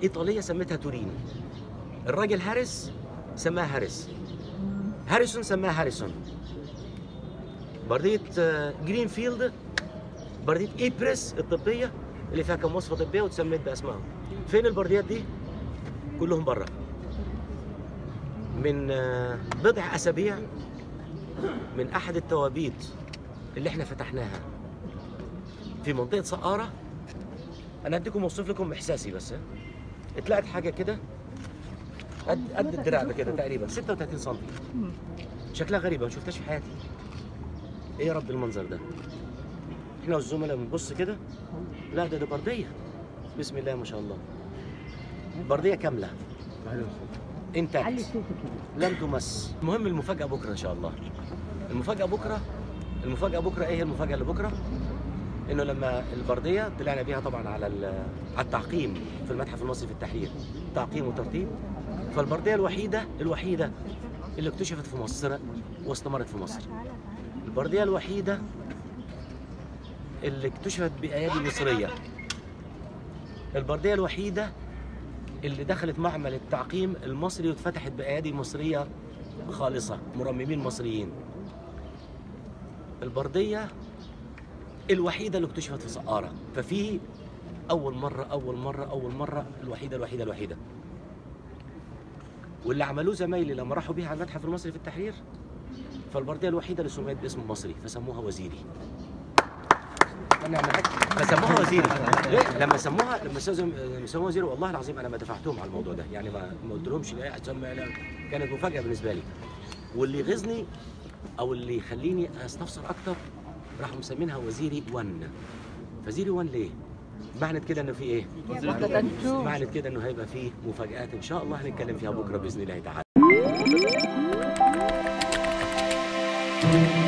ايطاليه سميتها توريني الراجل هاريس سماها هاريس هاريسون سماها هاريسون برديه آه، جرينفيلد برديه ايبريس الطبيه اللي فيها كم وصفه طبيه وتسميت باسمائهم فين البرديات دي كلهم بره من آه، بضع اسابيع من احد التوابيت اللي احنا فتحناها في منطقه سقاره انا اديكم اوصف لكم احساسي بس ها؟ اتلقت حاجه كده قد قد الدراع ده كده تقريبا 36 سم شكلها غريبه ما شفتهاش في حياتي ايه يا رب المنظر ده احنا والزملاء بنبص كده لا ده ده برديه بسم الله ما شاء الله برديه كامله علي انتاكت صوتك كده لم تمس المهم المفاجأة بكرة إن شاء الله المفاجأة بكرة المفاجأة بكرة إيه هي المفاجأة اللي بكرة؟ إنه لما البردية طلعنا بيها طبعا على ال- على التعقيم في المتحف المصري في التحرير تعقيم وترتيب فالبردية الوحيدة الوحيدة اللي اكتشفت في مصر واستمرت في مصر البردية الوحيدة اللي اكتشفت بأيادي مصرية البردية الوحيدة اللي دخلت معمل التعقيم المصري واتفتحت بأيادي مصرية خالصة مرممين مصريين البردية الوحيدة اللي اكتشفت في سقارة ففي أول مرة أول مرة أول مرة الوحيدة الوحيدة الوحيدة واللي عملوه زمايلي لما راحوا بيها على المتحف المصري في التحرير فالبردية الوحيدة اللي سميت باسم مصري فسموها وزيري انا معاك فسموها وزيري ليه؟ لما سموها لما سموها لما سموها وزيري والله العظيم انا ما دفعتهم على الموضوع ده يعني ما ما قلتلهمش لا هتسمى لا كانت مفاجاه بالنسبه لي واللي يغيظني او اللي يخليني استفسر اكتر راحوا مسمينها وزيري 1 فزيري 1 ليه؟ معنى كده انه في ايه؟ معنى كده انه هيبقى فيه مفاجآت ان شاء الله هنتكلم فيها بكره باذن الله تعالى